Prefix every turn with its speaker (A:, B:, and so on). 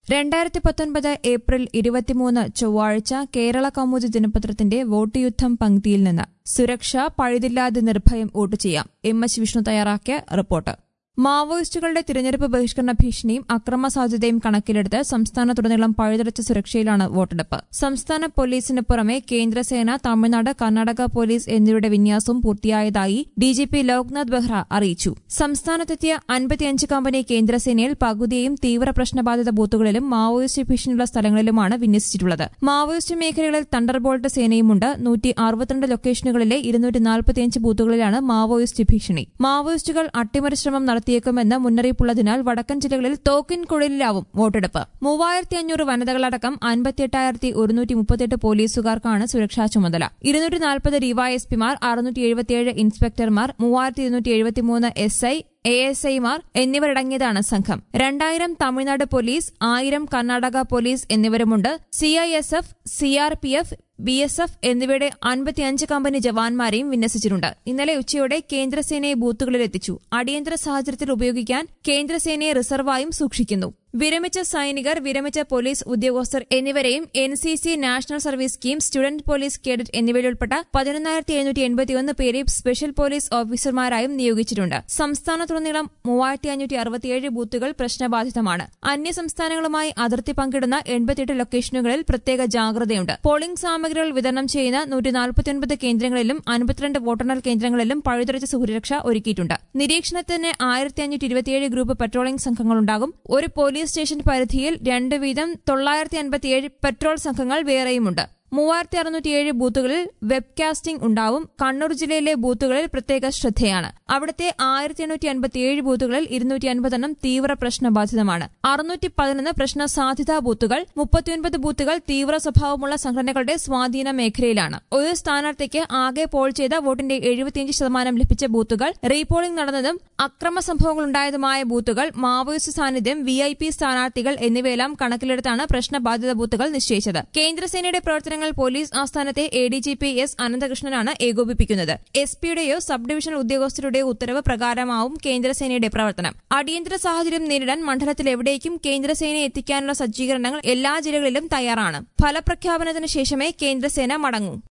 A: രണ്ടായിരത്തി പത്തൊൻപത് ഏപ്രിൽ ഇരുപത്തിമൂന്ന് ചൊവ്വാഴ്ച കേരള കൗമുദി ദിനപത്രത്തിന്റെ വോട്ട് യുദ്ധം പങ്ക്തിയിൽ നിന്ന് സുരക്ഷ പഴുതില്ലാതെ നിർഭയം വോട്ട് ചെയ്യാം എം എച്ച് വിഷ്ണു തയ്യാറാക്കിയ റിപ്പോർട്ട് മാവോയിസ്റ്റുകളുടെ തിരഞ്ഞെടുപ്പ് ബഹിഷ്കരണ ഭീഷണിയും അക്രമ സാധ്യതയും കണക്കിലെടുത്ത് സംസ്ഥാനത്തുടനീളം പഴുതടച്ച സുരക്ഷയിലാണ് വോട്ടെടുപ്പ് സംസ്ഥാന പോലീസിന് പുറമെ കേന്ദ്രസേന തമിഴ്നാട് കർണാടക പോലീസ് എന്നിവരുടെ വിന്യാസവും പൂർത്തിയായതായി ഡിജിപി ലോക്നാഥ് ബെഹ്റ അറിയിച്ചു സംസ്ഥാനത്തെത്തിയ അൻപത്തിയഞ്ച് കമ്പനി കേന്ദ്രസേനയിൽ പകുതിയും തീവ്ര പ്രശ്നബാധിത ബൂത്തുകളിലും മാവോയിസ്റ്റ് ഭീഷണിയുള്ള സ്ഥലങ്ങളിലുമാണ് വിന്യസിച്ചിട്ടുള്ളത് മാവോയിസ്റ്റ് മേഖലകളിൽ തണ്ടർബോൾട്ട് സേനയുമുണ്ട് നൂറ്റി അറുപത്തിരണ്ട് ലൊക്കേഷനുകളിലെ ഇരുന്നൂറ്റി നാൽപ്പത്തിയഞ്ച് ബൂത്തുകളിലാണ് മാവോയിസ്റ്റ് ഭീഷണി മാവോയിസ്റ്റുകൾ അട്ടിമറി ശ്രമം നടത്തിയേക്കുമെന്ന് മുന്നറിയിപ്പുള്ളതിനാൽ വടക്കൻ ജില്ലകളിൽ തോക്കിൻ കുഴലിലാവും വോട്ടെടുപ്പ് മൂവായിരത്തി അഞ്ഞൂറ് വനിതകളടക്കം അൻപത്തിയെട്ടായിരത്തി ഒരുന്നൂറ്റി മുപ്പത്തിയെട്ട് പോലീസുകാർക്കാണ് സുരക്ഷാ ചുമതല ഇരുന്നൂറ്റി നാൽപ്പത് ഡിവൈഎസ്പിമാർ അറുന്നൂറ്റി എഴുപത്തിയേഴ് ഇൻസ്പെക്ടർമാർ മൂവായിരത്തി ഇരുന്നൂറ്റി എഴുപത്തിമൂന്ന് എസ് ഐ എ എസ് ഐമാർ എന്നിവരടങ്ങിയതാണ് സംഘം രണ്ടായിരം തമിഴ്നാട് പോലീസ് ആയിരം കർണാടക പോലീസ് എന്നിവരുമുണ്ട് CISF CRPF B S F എന്നിവയുടെ അൻപത്തിയഞ്ച് കമ്പനി ജവാന്മാരെയും വിന്യസിച്ചിട്ടുണ്ട് ഇന്നലെ ഉച്ചയോടെ കേന്ദ്രസേനയെ ബൂത്തുകളിലെത്തിച്ചു അടിയന്തര സാഹചര്യത്തിൽ ഉപയോഗിക്കാൻ കേന്ദ്രസേനയെ റിസർവായും സൂക്ഷിക്കുന്നു വിരമിച്ച സൈനികർ വിരമിച്ച പോലീസ് ഉദ്യോഗസ്ഥർ എന്നിവരെയും N C C national service scheme student police cadet എന്നിവയിലുൾപ്പെട്ട പതിനൊന്നായിരത്തി എഴുന്നൂറ്റി എൺപത്തിയൊന്ന് പേരെ സ്പെഷ്യൽ പോലീസ് ഓഫീസർമാരായും നിയോഗിച്ചിട്ടുണ്ട് സംസ്ഥാനത്തുടനീളം മൂവായിരത്തി അഞ്ഞൂറ്റി അറുപത്തിയേഴ് ബൂത്തുകൾ പ്രശ്നബാധിതമാണ് അന്യ സംസ്ഥാനങ്ങളുമായി അതിർത്തി പങ്കിടുന്ന എൺപത്തിയെട്ട് ലൊക്കേഷനുകളിൽ പ്രത്യേക ജാഗ്രതയുണ്ട് പോളിംഗ് സാമഗ്രികൾ വിതരണം ചെയ്യുന്ന നൂറ്റി നാൽപ്പത്തിയൊൻപത് കേന്ദ്രങ്ങളിലും അൻപത്തിരണ്ട് വോട്ടെണ്ണൽ കേന്ദ്രങ്ങളിലും പഴുതടച്ച സുരക്ഷ ഒരുക്കിയിട്ടുണ്ട് നിരീക്ഷണത്തിന് ആയിരത്തി അഞ്ഞൂറ്റി ഇരുപത്തിയേഴ് ഗ്രൂപ്പ് പെട്രോളിംഗ് സംഘങ്ങളുണ്ടാകും ഒരു പോലീസ് സ്റ്റേഷൻ പരിധിയിൽ രണ്ട് വീതം തൊള്ളായിരത്തി അൻപത്തിയേഴ് പെട്രോൾ സംഘങ്ങൾ വേറെയുമുണ്ട് മൂവായിരത്തി അറുന്നൂറ്റിയേഴ് ബൂത്തുകളിൽ വെബ്കാസ്റ്റിംഗ് ഉണ്ടാവും കണ്ണൂർ ജില്ലയിലെ ബൂത്തുകളിൽ പ്രത്യേക ശ്രദ്ധയാണ് അവിടുത്തെ ആയിരത്തി എണ്ണൂറ്റി അൻപത്തിയേഴ് ബൂത്തുകളിൽ ഇരുന്നൂറ്റി അൻപതെണ്ണം തീവ്ര പ്രശ്നബാധിതമാണ് അറുന്നൂറ്റി പതിനൊന്ന് പ്രശ്ന സാധ്യതാ ബൂത്തുകൾ മുപ്പത്തിയൊൻപത് ബൂത്തുകൾ തീവ്ര സ്വഭാവമുള്ള സംഘടനകളുടെ സ്വാധീന മേഖലയിലാണ് ഒരു സ്ഥാനാർത്ഥിക്ക് ആകെ പോൾ ചെയ്ത വോട്ടിന്റെ എഴുപത്തിയഞ്ച് ശതമാനം ലഭിച്ച ബൂത്തുകൾ റീപോളിംഗ് നടന്നതും അക്രമ സംഭവങ്ങളുണ്ടായതുമായ ബൂത്തുകൾ മാവോയിസ്റ്റ് സാന്നിധ്യം വി ഐ പി സ്ഥാനാർത്ഥികൾ എന്നിവയെല്ലാം കണക്കിലെടുത്താണ് പ്രശ്നബാധിത ബൂത്തുകൾ നിശ്ചയിച്ചത് കേന്ദ്രസേനയുടെ പ്രവർത്തനങ്ങൾ പോലീസ് ആസ്ഥാനത്തെ A D G P S അനന്തകൃഷ്ണനാണ് ഏകോപിപ്പിക്കുന്നത് എസ് പിയുടെയോ സബ് ഡിവിഷണൽ ഉദ്യോഗസ്ഥരുടെയോ ഉത്തരവ് പ്രകാരമാവും കേന്ദ്രസേനയുടെ പ്രവർത്തനം അടിയന്തര സാഹചര്യം നേരിടാൻ മണ്ഡലത്തിൽ എവിടേക്കും കേന്ദ്രസേനയെ എത്തിക്കാനുള്ള സജ്ജീകരണങ്ങൾ എല്ലാ ജില്ലകളിലും തയ്യാറാണ് ഫലപ്രഖ്യാപനത്തിന് ശേഷമേ കേന്ദ്രസേന മടങ്ങൂ